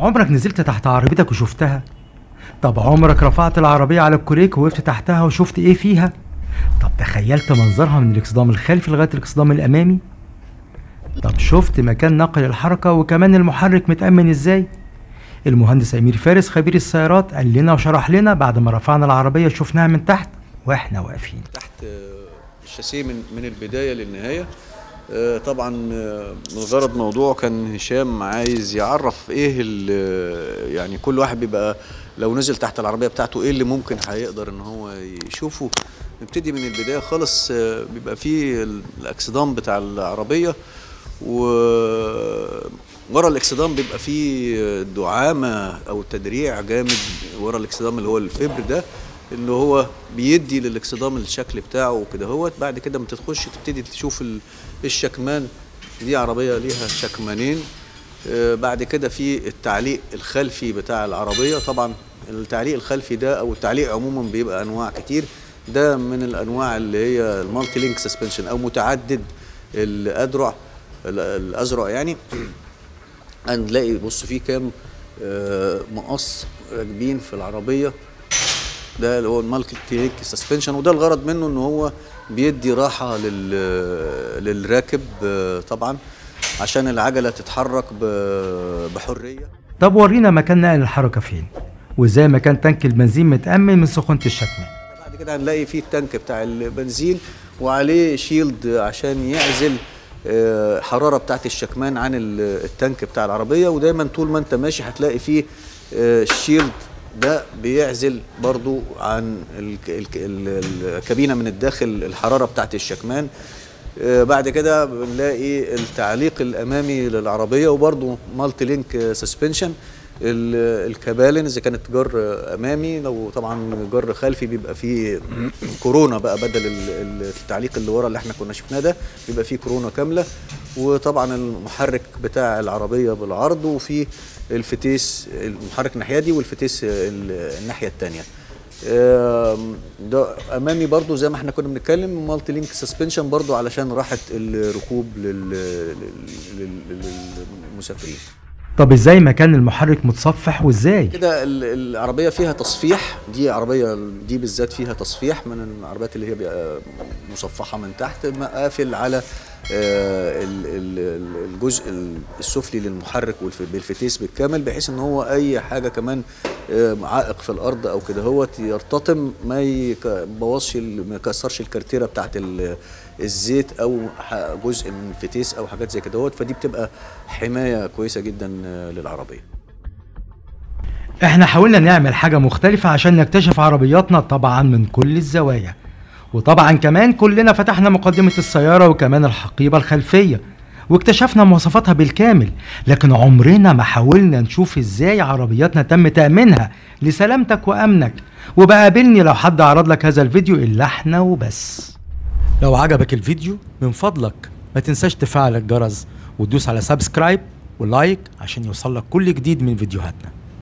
عمرك نزلت تحت عربيتك وشفتها طب عمرك رفعت العربية على الكوريك ووقفت تحتها وشفت ايه فيها طب تخيلت منظرها من الاكسدام الخلفي لغاية الاكسدام الامامي طب شفت مكان نقل الحركة وكمان المحرك متأمن ازاي المهندس امير فارس خبير السيارات قال لنا وشرح لنا بعد ما رفعنا العربية شفناها من تحت واحنا واقفين تحت آه، الشاسيه من من البدايه للنهايه آه، طبعا آه، غرض موضوع كان هشام عايز يعرف ايه ال- يعني كل واحد بيبقى لو نزل تحت العربيه بتاعته ايه اللي ممكن هيقدر ان هو يشوفه نبتدي من البدايه خالص آه، بيبقى فيه ال- الاكسدام بتاع العربيه و ورا الاكسدام بيبقى فيه دعامه او تدريع جامد ورا الاكسدام اللي هو الفبر ده اللي هو بيدي للاكسدام الشكل بتاعه وكده هوت بعد كده ما تخش تبتدي تشوف ال- الشكمان دي عربيه ليها شكمانين آه، بعد كده في التعليق الخلفي بتاع العربيه طبعا التعليق الخلفي ده او التعليق عموما بيبقى انواع كتير ده من الانواع اللي هي المالتي لينك سسبنشن او متعدد الاذرع ال- الازرع يعني هنلاقي بص فيه كام آه، مقص راكبين في العربيه ده اللي هو المالتي لينك سسبنشن وده الغرض منه ان هو بيدي راحه لل للراكب آه، طبعا عشان العجله تتحرك ب- بحريه طب ورينا مكان نقل الحركة فين وازاي مكان تانك البنزين متأمن من سخونة الشكمان بعد كده هنلاقي فيه التانك بتاع البنزين وعليه شيلد عشان يعزل آه، حراره بتاعت الشكمان عن ال- التانك بتاع العربيه ودايما طول ما انت ماشي هتلاقي فيه آه، الشيلد ده بيعزل برضو عن الك- الك- ال- الكابينه من الداخل الحراره بتاعت الشكمان آه، بعد كده بنلاقي التعليق الامامي للعربيه وبرضو مالتي لينك سسبنشن الكبالن اذا كانت جر امامي لو طبعا جر خلفي بيبقى فيه كورونا بقى بدل ال- ال- التعليق اللي ورا اللي احنا كنا شفناه ده بيبقى فيه كورونا كامله وطبعا المحرك بتاع العربيه بالعرض وفي الفتيس المحرك الناحيه دي والفتيس ال- الناحيه الثانيه ده امامي برضو زي ما احنا كنا بنتكلم مالتي لينك سسبنشن برضو علشان راحه الركوب لل- لل- لل- للمسافرين طب ازاي مكان المحرك متصفح وازاي كده ال- العربيه فيها تصفيح دي عربيه دي بالذات فيها تصفيح من العربيات اللي هي بيبقى مصفحه من تحت ما قافل على آه، ال- ال- ال- الجزء ال- السفلي للمحرك والف- بالفتيس بالكامل بحيث ان هو اي حاجه كمان آه، عائق في الارض او كده هو يرتطم ما يبوظش ال- ما يكسرش الكارتيره بتاعت ال- الزيت او ح- جزء من الفتيس او حاجات زي كده هوت فدي بتبقى حمايه كويسه جدا آه، للعربيه احنا حاولنا نعمل حاجة مختلفة عشان نكتشف عربياتنا طبعا من كل الزوايا وطبعا كمان كلنا فتحنا مقدمة السيارة وكمان الحقيبة الخلفية واكتشفنا مواصفاتها بالكامل لكن عمرنا ما حاولنا نشوف ازاي عربياتنا تم تأمينها لسلامتك وأمنك وبقابلني لو حد عرض لك هذا الفيديو إلا احنا وبس لو عجبك الفيديو من فضلك ما تنساش تفعل الجرس وتدوس على سبسكرايب ولايك عشان يوصلك كل جديد من فيديوهاتنا